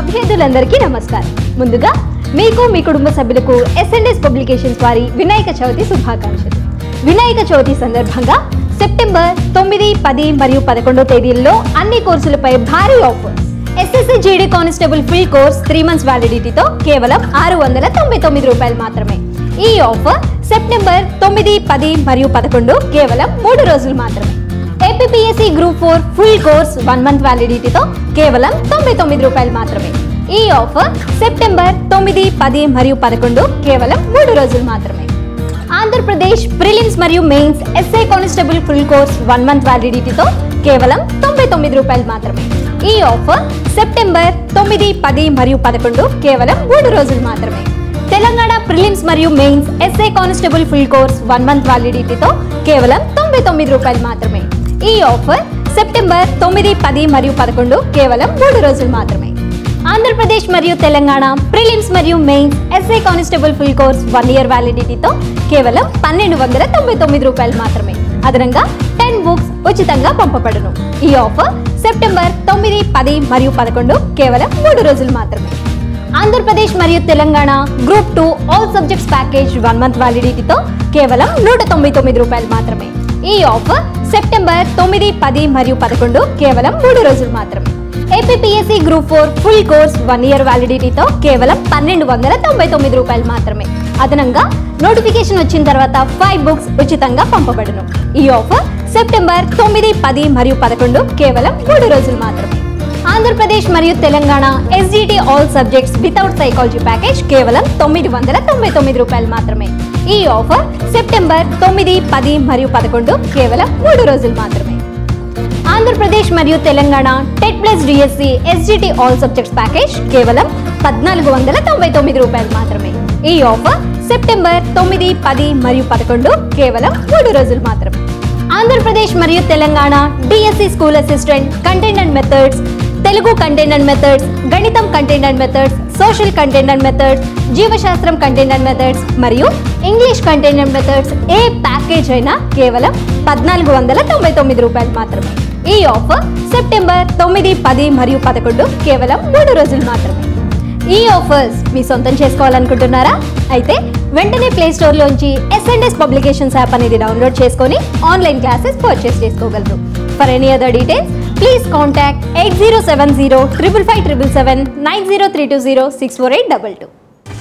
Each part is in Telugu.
అభ్యర్థులందరికీ నమస్కారం ముందుగా మీకు మీ కుటుంబ సభ్యులకు ఎస్ఎన్ఎస్ పబ్లికేషన్స్ వారి వినాయక చవితి శుభాకాంక్షలు వినాయక చవితి సందర్భంగా సెప్టెంబర్ తొమ్మిది పది మరియు పదకొండో తేదీల్లో అన్ని కోర్సులపై భారీ offers SSC GD constable full course three months వ్యాలిడిటీతో కేవలం ఆరు వందల తొంభై తొమ్మిది రూపాయలు మాత్రమే ఈ ఆఫర్ సెప్టెంబర్ తొమ్మిది పది మరియు పదకొండు కేవలం మూడు రోజులు మాత్రమే APSC group four full course one month వ్యాలిడిటీతో కేవలం తొంభై తొమ్మిది రూపాయలు మాత్రమే ఈ ఆఫర్ సెప్టెంబర్ తొమ్మిది పది మరియు పదకొండు కేవలం మూడు రోజులు మాత్రమే ఆంధ్రప్రదేశ్ ప్రిలిమ్స్ మరియు mains SI constable full course one month వ్యాలిడిటీతో కేవలం తొంభై తొమ్మిది రూపాయలు మాత్రమే ఈ ఆఫర్ సెప్టెంబర్ తొమ్మిది పది మరియు పదకొండు కేవలం మూడు రోజులు మాత్రమే తెలంగాణ ప్రిలిమ్స్ మరియు mains SI constable full course one month వ్యాలిడిటీతో కేవలం తొంభై తొమ్మిది రూపాయలు మాత్రమే ఈ ఆఫర్ సెప్టెంబర్ తొమ్మిది పది మరియు పదకొండు కేవలం మూడు రోజులు మాత్రమే ఆంధ్రప్రదేశ్ మరియు తెలంగాణ ప్రిలిమ్స్ మరియు mains SI constable full course one year వ్యాలిడిటీతో కేవలం పన్నెండు వందల తొంభై తొమ్మిది రూపాయలు మాత్రమే అదనంగా టెన్ బుక్స్ ఉచితంగా పంపబడును ఈ ఆఫర్ సెప్టెంబర్ తొమ్మిది పది మరియు పదకొండు కేవలం మూడు రోజులు మాత్రమే ఆంధ్రప్రదేశ్ మరియు Telangana group two all subjects package one month వ్యాలిడిటీతో కేవలం నూట తొంభై తొమ్మిది రూపాయలు మాత్రమే ఈ ఆఫర్ సెప్టెంబర్ తొమ్మిది పది మరియు పదకొండు కేవలం మూడు రోజులు మాత్రమే APSC group four full course one year వ్యాలిడిటీతో కేవలం పన్నెండు వందల తొంభై తొమ్మిది రూపాయలు మాత్రమే అదనంగా నోటిఫికేషన్ వచ్చిన తర్వాత ఫైవ్ బుక్స్ ఉచితంగా పంపబడును ఈ ఆఫర్ సెప్టెంబర్ తొమ్మిది పది మరియు పదకొండు కేవలం మూడు రోజులు మాత్రమే ఆంధ్రప్రదేశ్ మరియు Telangana SGT all subjects without psychology package కేవలం తొమ్మిది వందల తొంభై తొమ్మిది రూపాయలు మాత్రమే ఈ ఆఫర్ సెప్టెంబర్ తొమ్మిది పది మరియు పదకొండు కేవలం మూడు రోజులు మాత్రమే ఆంధ్రప్రదేశ్ మరియు Telangana TET plus DSC SGT all subjects package కేవలం పద్నాలుగు వందల తొంభై తొమ్మిది రూపాయలు మాత్రమే ఈ ఆఫర్ సెప్టెంబర్ తొమ్మిది పది మరియు పదకొండు కేవలం మూడు రోజులు మాత్రమే ఆంధ్రప్రదేశ్ మరియు Telangana DSC school assistant content and methods Telugu content and methods గణితం content and methods social content and methods జీవశాస్త్రం కంటెంట్ అండ్ మెథడ్స్ మరియు ఇంగ్లీష్ కంటెంట్ అండ్ మెథడ్స్ ఏ ప్యాకేజ్ అయినా కేవలం పద్నాలుగు వందల తొంభై తొమ్మిది రూపాయలు మాత్రమే ఈ ఆఫర్ సెప్టెంబర్ తొమ్మిది పది మరియు పదకొండు కేవలం మూడు రోజులు మాత్రమే ఈ ఆఫర్స్ మీ సొంతం చేసుకోవాలనుకుంటున్నారా అయితే వెంటనే ప్లే స్టోర్లోంచి ఎస్ఎన్ఎస్ పబ్లికేషన్స్ యాప్ అనేది డౌన్లోడ్ చేసుకొని ఆన్లైన్ క్లాసెస్ పర్చేస్ చేసుకోగలరు for any other details please contact eight zero seven zero triple five triple seven nine zero three two zero six four eight double two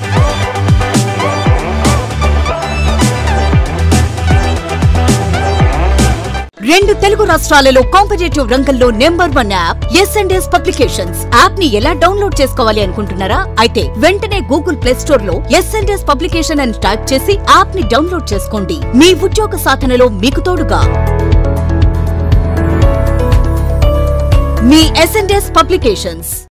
రెండు తెలుగు రాష్ట్రాలలో కాంపిటేటివ్ రంగంలో number one app S and S publications app ని ఎలా డౌన్లోడ్ చేసుకోవాలి అనుకుంటున్నారా అయితే వెంటనే గూగుల్ ప్లే స్టోర్ లో ఎస్ అండ్ ఎస్ పబ్లికేషన్ అని టైప్ చేసి యాప్ ని డౌన్లోడ్ చేసుకోండి మీ ఉద్యోగ సాధనలో మీకు తోడుగా మీ ఎస్ అండ్ ఎస్ పబ్లికేషన్స్